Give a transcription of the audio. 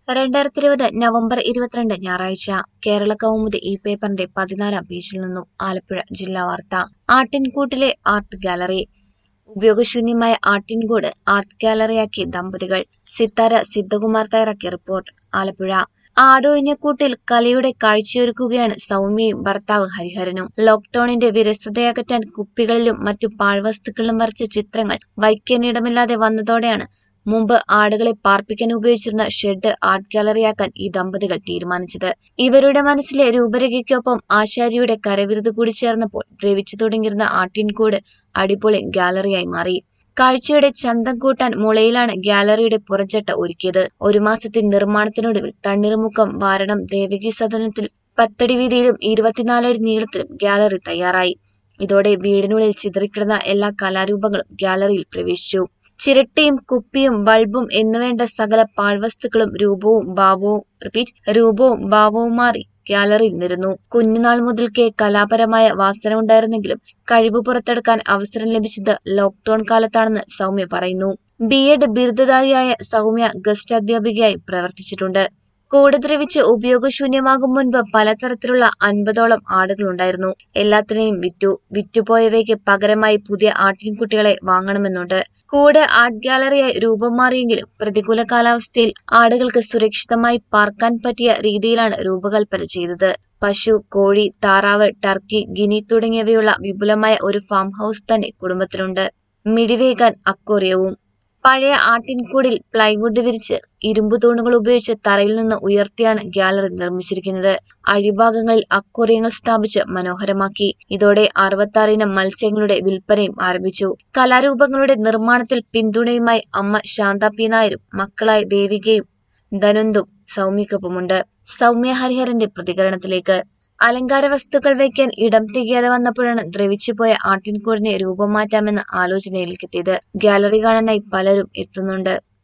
രണ്ടായിരത്തി ഇരുപത് നവംബർ ഇരുപത്തിരണ്ട് ഞായറാഴ്ച കേരള കൗമുദി ഈ പേപ്പറിന്റെ പതിനാലാം പേജിൽ നിന്നും ആലപ്പുഴ ജില്ലാ വാർത്ത ആട്ടിൻകൂട്ടിലെ ആർട്ട് ഗാലറി ഉപയോഗശൂന്യമായ ആട്ടിൻകൂട് ആർട്ട് ഗാലറിയാക്കി ദമ്പതികൾ സിത്താര സിദ്ധകുമാർ തയ്യാറാക്കിയ റിപ്പോർട്ട് ആലപ്പുഴ ആടൊഴിഞ്ഞ കൂട്ടിൽ കലയുടെ കാഴ്ചയൊരുക്കുകയാണ് സൗമ്യയും ഭർത്താവ് ഹരിഹരനും ലോക്ക്ഡൌണിന്റെ വിരസതയകറ്റാൻ കുപ്പികളിലും മറ്റു പാഴ്വസ്തുക്കളിലും വരച്ച ചിത്രങ്ങൾ വയ്ക്കാനിടമില്ലാതെ വന്നതോടെയാണ് മുമ്പ് ആടുകളെ പാർപ്പിക്കാൻ ഉപയോഗിച്ചിരുന്ന ഷെഡ് ആർട്ട് ഗാലറിയാക്കാൻ ഈ ദമ്പതികൾ തീരുമാനിച്ചത് ഇവരുടെ മനസ്സിലെ രൂപരേഖയ്ക്കൊപ്പം ആശാരിയുടെ കരവിരുത് കൂടി ചേർന്നപ്പോൾ ദ്രവിച്ചു തുടങ്ങിയിരുന്ന ആട്ടിൻകൂട് അടിപൊളി ഗാലറിയായി മാറി കാഴ്ചയുടെ ചന്തം കൂട്ടാൻ മുളയിലാണ് ഗാലറിയുടെ പുറംചട്ട ഒരുക്കിയത് ഒരു മാസത്തെ നിർമ്മാണത്തിനൊടുവിൽ തണ്ണീർമുക്കം വാരണം ദേവകി സദനത്തിൽ പത്തടി വീതിയിലും ഇരുപത്തിനാലടി നീളത്തിലും ഗാലറി തയ്യാറായി ഇതോടെ വീടിനുള്ളിൽ ചിതറിക്കിടന്ന എല്ലാ കലാരൂപങ്ങളും ഗാലറിയിൽ പ്രവേശിച്ചു ചിരട്ടയും കുപ്പിയും ബൾബും എന്നുവേണ്ട സകല പാഴ്വസ്തുക്കളും രൂപവും ഭാവവും റിപ്പീറ്റ് രൂപവും ഭാവവും മാറി ഗാലറിയിൽ നിരന്നു കുഞ്ഞുനാൾ മുതൽക്കേ കലാപരമായ വാസന ഉണ്ടായിരുന്നെങ്കിലും കഴിവ് പുറത്തെടുക്കാൻ അവസരം ലഭിച്ചത് ലോക്ക്ഡൌൺ കാലത്താണെന്ന് സൗമ്യ പറയുന്നു ബി എഡ് ബിരുദധാരിയായ സൗമ്യ ഗസ്റ്റ് അധ്യാപികയായി പ്രവർത്തിച്ചിട്ടുണ്ട് കൂട് ദ്രവിച്ച് ഉപയോഗശൂന്യമാകും മുൻപ് പലതരത്തിലുള്ള അൻപതോളം ആടുകളുണ്ടായിരുന്നു എല്ലാത്തിനെയും വിറ്റു വിറ്റുപോയവയ്ക്ക് പകരമായി പുതിയ ആട്ടിൻകുട്ടികളെ വാങ്ങണമെന്നുണ്ട് കൂട് ആർട്ട് ഗാലറിയായി രൂപം മാറിയെങ്കിലും പ്രതികൂല കാലാവസ്ഥയിൽ ആടുകൾക്ക് സുരക്ഷിതമായി പാർക്കാൻ പറ്റിയ രീതിയിലാണ് രൂപകൽപ്പന ചെയ്തത് പശു കോഴി താറാവ് ടർക്കി ഗിനി തുടങ്ങിയവയുള്ള വിപുലമായ ഒരു ഫാം ഹൗസ് തന്നെ കുടുംബത്തിലുണ്ട് മിഴിവേകാൻ അക്വേറിയവും പഴയ ആട്ടിൻകൂടിൽ പ്ലൈവുഡ് വിരിച്ച് ഇരുമ്പു തൂണുകൾ ഉപയോഗിച്ച് തറയിൽ നിന്ന് ഉയർത്തിയാണ് ഗാലറി നിർമ്മിച്ചിരിക്കുന്നത് അഴിഭാഗങ്ങളിൽ അക്വേറിയങ്ങൾ സ്ഥാപിച്ച് മനോഹരമാക്കി ഇതോടെ അറുപത്താറ് ഇനം മത്സ്യങ്ങളുടെ വിൽപ്പനയും ആരംഭിച്ചു കലാരൂപങ്ങളുടെ നിർമ്മാണത്തിൽ പിന്തുണയുമായി അമ്മ ശാന്ത പി നായരും മക്കളായ ദേവികയും ധനന്തും സൗമ്യക്കൊപ്പമുണ്ട് സൗമ്യ ഹരിഹരന്റെ പ്രതികരണത്തിലേക്ക് അലങ്കാര വസ്തുക്കൾ വയ്ക്കാൻ ഇടം തികയാതെ വന്നപ്പോഴാണ് ദ്രവിച്ചുപോയ ആട്ടിൻകൂടിനെ രൂപം മാറ്റാമെന്ന ആലോചനയിലേക്കെത്തിയത് ഗാലറി കാണാനായി പലരും എത്തുന്നുണ്ട്